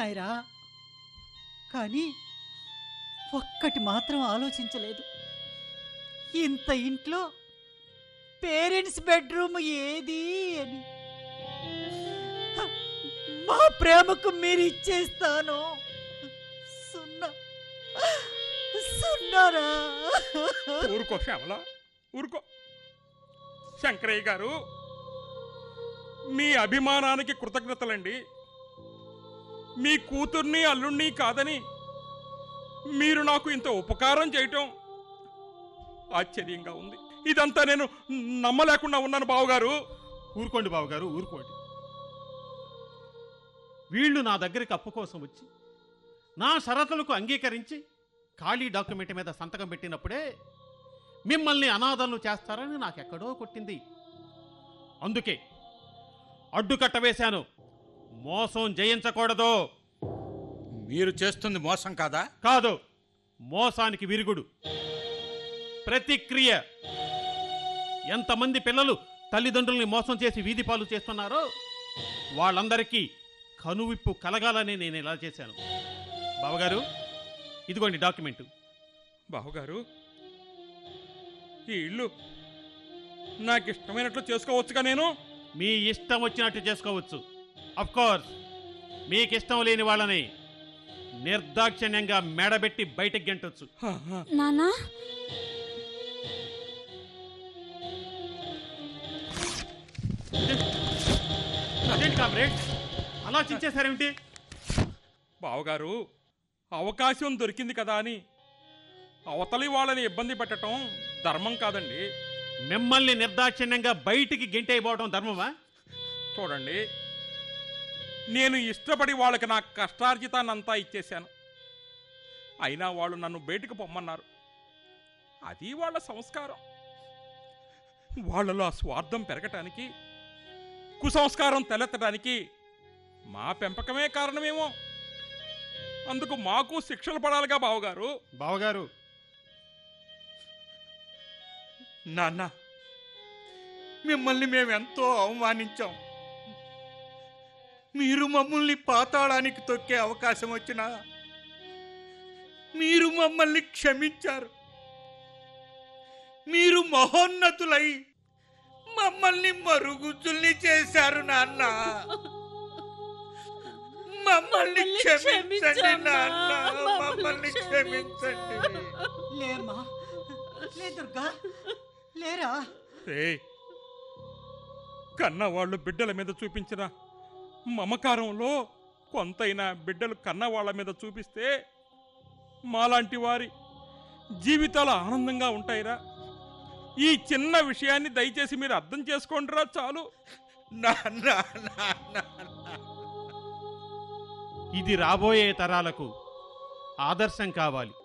ఉన్నాయిరా కానీ ఒక్కటి మాత్రం ఆలోచించలేదు ఇంత ఇంట్లో పేరెంట్స్ బెడ్రూమ్ ఏది అని మా ప్రేమకు మీరు ఇచ్చేస్తాను సున్నా సున్నారా ఊరుకో శ్యామల ఊరుకో శంకరయ్య గారు మీ అభిమానానికి కృతజ్ఞతలండి మీ కూతుర్ని అల్లుణ్ణి కాదని మీరు నాకు ఇంత ఉపకారం చేయటం ఆశ్చర్యంగా ఉంది ఇదంతా నేను నమ్మలేకుండా ఉన్నాను బావగారు ఊరుకోండి బావగారు ఊరుకోండి వీళ్ళు నా దగ్గరికి అప్పు కోసం వచ్చి నా షరతులకు అంగీకరించి ఖాళీ డాక్యుమెంట్ మీద సంతకం పెట్టినప్పుడే మిమ్మల్ని అనాథలను చేస్తారని నాకెక్కడో కొట్టింది అందుకే అడ్డుకట్ట వేశాను మోసం జయించకూడదు మీరు చేస్తుంది మోసం కాదా కాదు మోసానికి విరుగుడు ప్రతిక్రియ ఎంతమంది పిల్లలు తల్లిదండ్రుల్ని మోసం చేసి వీధి పాలు చేస్తున్నారో వాళ్ళందరికీ కనువిప్పు కలగాలని నేను ఇలా చేశాను బావగారు ఇదిగోండి డాక్యుమెంటు బావగారు ఈ ఇల్లు నాకు ఇష్టమైనట్లు చేసుకోవచ్చుగా నేను మీ ఇష్టం వచ్చినట్టు చేసుకోవచ్చు అఫ్ కోర్స్ మీకు ఇష్టం లేని వాళ్ళని నిర్దాక్షిణ్యంగా మెడబెట్టి బయటకు గెంటొచ్చు హా, హా. నానా అదేంటి కామ్రేడ్ అలా చించేశారేమిటి బావగారు అవకాశం దొరికింది కదా అని అవతలి వాళ్ళని ఇబ్బంది పెట్టడం ధర్మం కాదండి మిమ్మల్ని నిర్దాక్షిణ్యంగా బయటికి గెంటైపోవడం ధర్మమా చూడండి నేను ఇష్టపడి వాళ్ళకి నా కష్టార్జితాన్నంతా ఇచ్చేశాను అయినా వాళ్ళు నన్ను బయటకు పొమ్మన్నారు అది వాళ్ళ సంస్కారం వాళ్ళలో ఆ స్వార్థం పెరగటానికి కుసంస్కారం తెలెత్తడానికి మా పెంపకమే కారణమేమో అందుకు మాకు శిక్షలు పడాలిగా బావగారు బావగారు నాన్న మిమ్మల్ని మేము ఎంతో అవమానించాం మీరు మమ్మల్ని పాతాళానికి తొక్కే అవకాశం వచ్చినా మీరు మమ్మల్ని క్షమించారు మీరు మహోన్నతులై మమ్మల్ని మరుగుజ్జుల్ని చేశారు నాన్న మమ్మల్ని మమ్మల్ని క్షమించండి క్షమించమ్మా. నాన్న మమ్మల్ని మమ్మల్ని క్షమించండి లేమ్మా లే దుర్గా లేరా రే కన్నవాళ్ళు బిడ్డల మీద చూపించిన మమకారంలో కొంతైనా బిడ్డలు కన్నవాళ్ళ మీద చూపిస్తే మాలాంటి వారి జీవితాలు ఆనందంగా ఉంటాయిరా ఈ చిన్న విషయాన్ని దయచేసి మీరు అర్థం చేసుకోండిరా చాలు నాన్న నాన్న ఇది రాబోయే తరాలకు ఆదర్శం కావాలి